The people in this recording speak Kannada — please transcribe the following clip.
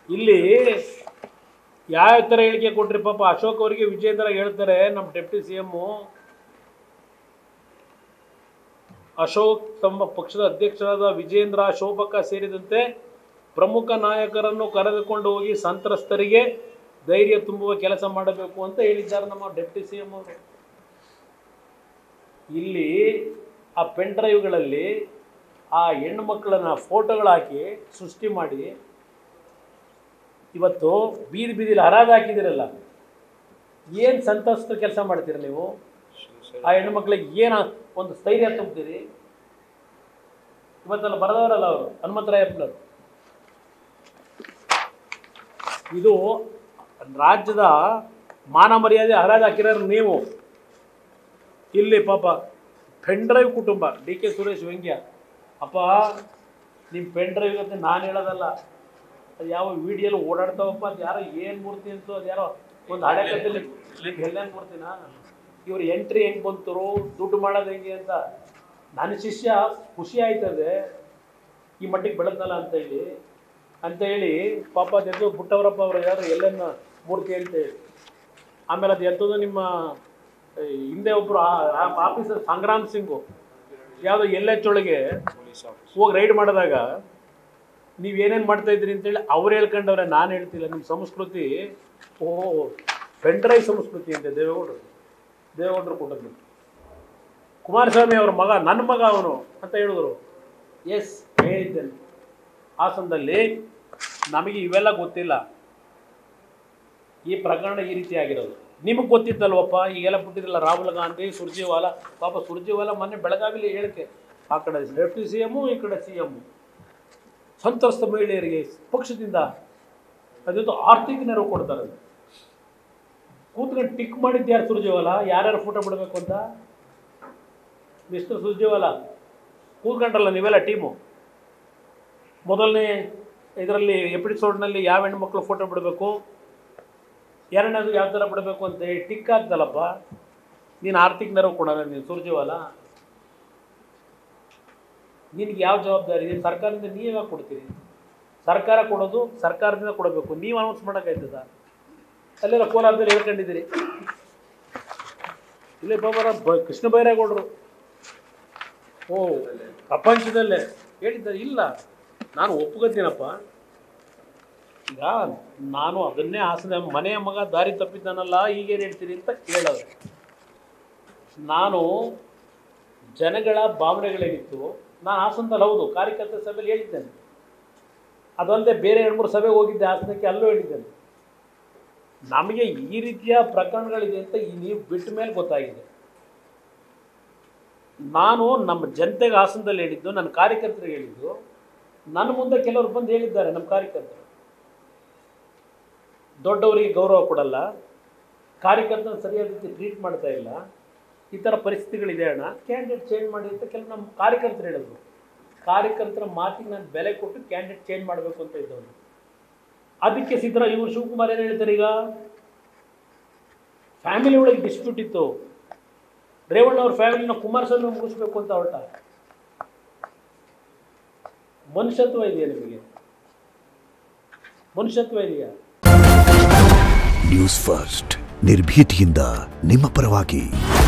ಇಲ್ಲಿ ಯಾವ ಥರ ಹೇಳಿಕೆ ಕೊಟ್ರಿ ಪಾಪ ಅಶೋಕ್ ಅವರಿಗೆ ವಿಜೇಂದ್ರ ಹೇಳ್ತಾರೆ ನಮ್ಮ ಡೆಪ್ಟಿ ಸಿ ಎಮ್ಮು ಅಶೋಕ್ ತಮ್ಮ ಪಕ್ಷದ ಅಧ್ಯಕ್ಷರಾದ ವಿಜೇಂದ್ರ ಶೋಭಕ ಸೇರಿದಂತೆ ಪ್ರಮುಖ ನಾಯಕರನ್ನು ಕರೆದುಕೊಂಡು ಹೋಗಿ ಸಂತ್ರಸ್ತರಿಗೆ ಧೈರ್ಯ ತುಂಬುವ ಕೆಲಸ ಮಾಡಬೇಕು ಅಂತ ಹೇಳಿದ್ದಾರೆ ನಮ್ಮ ಡೆಪ್ಟಿ ಸಿ ಎಂ ಅವರು ಇಲ್ಲಿ ಆ ಪೆನ್ ಡ್ರೈವ್ಗಳಲ್ಲಿ ಆ ಹೆಣ್ಣು ಮಕ್ಕಳನ್ನ ಫೋಟೋಗಳು ಹಾಕಿ ಸೃಷ್ಟಿ ಮಾಡಿ ಇವತ್ತು ಬೀದಿ ಬೀದಿಲಿ ಹರಾಜು ಹಾಕಿದಿರಲ್ಲ ಏನು ಸಂತಸ್ತ ಕೆಲಸ ಮಾಡ್ತೀರ ನೀವು ಆ ಹೆಣ್ಣು ಮಕ್ಕಳಿಗೆ ಏನು ಒಂದು ಸ್ಥೈರ್ಯ ತುಂಬ್ತೀರಿ ಇವತ್ತಲ್ಲ ಬರೆದವರಲ್ಲ ಅವರು ಹನುಮಂತರಾಯಪ್ಪನವರು ಇದು ರಾಜ್ಯದ ಮಾನ ಮರ್ಯಾದೆ ಹರಾಜು ಹಾಕಿರೋರು ನೀವು ಇಲ್ಲಿ ಪಾಪ ಪೆನ್ ಡ್ರೈವ್ ಕುಟುಂಬ ಡಿ ಕೆ ಸುರೇಶ್ ವ್ಯಂಗ್ಯ ಅಪ್ಪ ನಿಮ್ಮ ಪೆನ್ ಡ್ರೈವ್ ಅಂತ ನಾನು ಹೇಳೋದಲ್ಲ ಅದು ಯಾವ ವಿಡಿಯೋಲಿ ಓಡಾಡ್ತಾವಪ್ಪ ಅದು ಯಾರೋ ಏನು ಮೂರ್ತಿ ಅಂತ ಅದು ಯಾರೋ ಒಂದು ಹಳೆ ಕಥೆಲಿ ಎಲ್ಲೇನು ಮೂರ್ತಿನ ಇವ್ರ ಎಂಟ್ರಿ ಹೆಂಗೆ ಬಂತರು ದುಡ್ಡು ಮಾಡೋದು ಹೆಂಗೆ ಅಂತ ನನ್ನ ಶಿಷ್ಯ ಖುಷಿ ಆಯ್ತದೆ ಈ ಮಟ್ಟಿಗೆ ಬೆಳೆದ್ನಲ್ಲ ಅಂತ ಹೇಳಿ ಅಂತ ಹೇಳಿ ಪಾಪ ಅದೆಂದು ಬುಟ್ಟವರಪ್ಪ ಅವರು ಯಾರು ಎಲ್ಲೆನ್ನ ಮೂರ್ತಿ ಅಂತ ಹೇಳಿ ಆಮೇಲೆ ಅದು ಎಂಥದ್ದು ನಿಮ್ಮ ಈ ಹಿಂದೆ ಒಬ್ಬರು ಆಫೀಸರ್ ಸಂಗ್ರಾಮ್ ಸಿಂಗು ಯಾವುದೋ ಎಲ್ ಎಚ್ ಒಳಗೆ ಹೋಗಿ ರೈಡ್ ಮಾಡಿದಾಗ ನೀವು ಏನೇನು ಮಾಡ್ತಾ ಇದ್ರಿ ಅಂತೇಳಿ ಅವ್ರು ಹೇಳ್ಕೊಂಡವ್ರೆ ನಾನು ಹೇಳ್ತಿಲ್ಲ ನಿಮ್ಮ ಸಂಸ್ಕೃತಿ ಓ ಪೆಂಡ್ರೈ ಸಂಸ್ಕೃತಿ ಅಂತೆ ದೇವೇಗೌಡರು ದೇವೇಗೌಡರು ಕುಟುಂಬ ಕುಮಾರಸ್ವಾಮಿ ಅವ್ರ ಮಗ ನನ್ನ ಮಗ ಅವನು ಅಂತ ಹೇಳಿದ್ರು ಎಸ್ ಹೇಳಿದ್ದೇನೆ ಹಾಸನದಲ್ಲಿ ನಮಗೆ ಇವೆಲ್ಲ ಗೊತ್ತಿಲ್ಲ ಈ ಪ್ರಕರಣ ಈ ರೀತಿ ಆಗಿರೋದು ನಿಮಗೆ ಗೊತ್ತಿತ್ತಲ್ವಪ್ಪ ಈಗೆಲ್ಲ ಬಿಟ್ಟಿದ್ರಲ್ಲ ರಾಹುಲ್ ಗಾಂಧಿ ಸುರ್ಜೇವಾಲಾ ಪಾಪ ಸುರ್ಜೇವಾಲಾ ಮೊನ್ನೆ ಬೆಳಗಾವಿಲಿ ಹೇಳಿಕೆ ಆ ಕಡೆ ಡೆಪ್ಟಿ ಸಿ ಎಮ್ಮು ಈ ಕಡೆ ಸಿ ಎಮ್ಮು ಸಂತ್ರಸ್ತ ಮಹಿಳೆಯರಿಗೆ ಪಕ್ಷದಿಂದ ಅದಂತೂ ಆರ್ಥಿಕ ನೆರವು ಕೊಡ್ತಾರೆ ಕೂತ್ಕೊಂಡು ಟಿಕ್ ಮಾಡಿದ್ದು ಯಾರು ಸುರ್ಜೇವಾಲಾ ಯಾರ್ಯಾರು ಫೋಟೋ ಬಿಡಬೇಕು ಅಂತ ಮಿಸ್ಟರ್ ಸುರ್ಜೇವಾಲಾ ಕೂತ್ಕೊಂಡ್ರಲ್ಲ ನೀವೆಲ್ಲ ಟೀಮು ಮೊದಲನೇ ಇದರಲ್ಲಿ ಎಪಿಸೋಡ್ನಲ್ಲಿ ಯಾವ ಹೆಣ್ಮಕ್ಳು ಫೋಟೋ ಬಿಡಬೇಕು ಎರಡನೇದು ಯಾವ ಥರ ಬಿಡಬೇಕು ಅಂತ ಹೇಳಿ ಟಿಕ್ ಆಗ್ತಲ್ಲಪ್ಪ ನೀನು ಆರ್ಥಿಕ ನೆರವು ಕೊಡೋಣ ನೀನು ಸುರ್ಜೇವಾಲ ನಿನಗೆ ಯಾವ ಜವಾಬ್ದಾರಿ ಇದೆ ಸರ್ಕಾರದಿಂದ ನೀವು ಯಾವಾಗ ಕೊಡ್ತೀರಿ ಸರ್ಕಾರ ಕೊಡೋದು ಸರ್ಕಾರದಿಂದ ಕೊಡಬೇಕು ನೀವು ಅನೌನ್ಸ್ ಮಾಡೋಕ್ಕಾಯ್ತದ ಅಲ್ಲೆಲ್ಲ ಕೋಲಾರದಲ್ಲಿ ಹೇಳ್ಕೊಂಡಿದ್ದೀರಿ ಇಲ್ಲೇ ಬಾಬರ ಬ ಕೃಷ್ಣ ಬೈರೇಗೌಡರು ಓ ಪ್ರಪಂಚದಲ್ಲೇ ಹೇಳಿದ್ದಾರೆ ಇಲ್ಲ ನಾನು ಒಪ್ಕೋತೀನಪ್ಪ ಈಗ ನಾನು ಅದನ್ನೇ ಆಸನೆ ಮನೆಯ ಮಗ ದಾರಿ ತಪ್ಪಿದ್ದಾನಲ್ಲ ಈಗೇನು ಹೇಳ್ತೀರಿ ಅಂತ ಕೇಳೋದು ನಾನು ಜನಗಳ ಭಾವನೆಗಳೇನಿತ್ತು ನಾನು ಹಾಸನದಲ್ಲಿ ಹೌದು ಕಾರ್ಯಕರ್ತರ ಸಭೆಯಲ್ಲಿ ಹೇಳಿದ್ದೇನೆ ಅದಲ್ಲದೆ ಬೇರೆ ಎರಡು ಮೂರು ಸಭೆಗೆ ಹೋಗಿದ್ದೆ ಹಾಸನಕ್ಕೆ ಅಲ್ಲೂ ಹೇಳಿದ್ದೇನೆ ನಮಗೆ ಈ ರೀತಿಯ ಪ್ರಕರಣಗಳಿದೆ ಅಂತ ಈ ನೀವು ಬಿಟ್ಟ ಮೇಲೆ ಗೊತ್ತಾಗಿದೆ ನಾನು ನಮ್ಮ ಜನತೆಗೆ ಹಾಸನದಲ್ಲಿ ಹೇಳಿದ್ದು ನನ್ನ ಕಾರ್ಯಕರ್ತರಿಗೆ ಹೇಳಿದ್ದು ನನ್ನ ಮುಂದೆ ಕೆಲವರು ಬಂದು ಹೇಳಿದ್ದಾರೆ ನಮ್ಮ ಕಾರ್ಯಕರ್ತರು ದೊಡ್ಡವರಿಗೆ ಗೌರವ ಕೊಡಲ್ಲ ಕಾರ್ಯಕರ್ತನ ಸರಿಯಾದ ರೀತಿ ಟ್ರೀಟ್ ಮಾಡ್ತಾ ಇಲ್ಲ ಈ ಥರ ಪರಿಸ್ಥಿತಿಗಳಿದೆ ಅಣ್ಣ ಕ್ಯಾಂಡಿಡೇಟ್ ಚೇಂಜ್ ಮಾಡಿ ಅಂತ ಕೆಲವು ನಮ್ಮ ಕಾರ್ಯಕರ್ತರು ಹೇಳಿದ್ರು ಕಾರ್ಯಕರ್ತರ ಮಾತಿಗೆ ನಾನು ಬೆಲೆ ಕೊಟ್ಟು ಕ್ಯಾಂಡಿಡೇಟ್ ಚೇಂಜ್ ಮಾಡಬೇಕು ಅಂತ ಇದ್ದವನು ಅದಕ್ಕೆ ಸಿದ್ದರ ಇವರು ಶಿವಕುಮಾರ್ ಏನು ಹೇಳ್ತಾರೆ ಈಗ ಫ್ಯಾಮಿಲಿ ಒಳಗೆ ಡಿಸ್ಪ್ಯೂಟ್ ಇತ್ತು ರೇವಣ್ಣ ಅವ್ರ ಫ್ಯಾಮಿಲಿನ ಕುಮಾರಸ್ವಾಮಿ ಮುಗಿಸ್ಬೇಕು ಅಂತ ಹೊರಟ ಮನುಷ್ಯತ್ವ ಇದೆಯಾ ನಿಮಗೆ ಮನುಷ್ಯತ್ವ ಇದೆಯಾ ನ್ಯೂಸ್ ಫಸ್ಟ್ ನಿರ್ಭೀತಿಯಿಂದ ನಿಮ್ಮ ಪರವಾಗಿ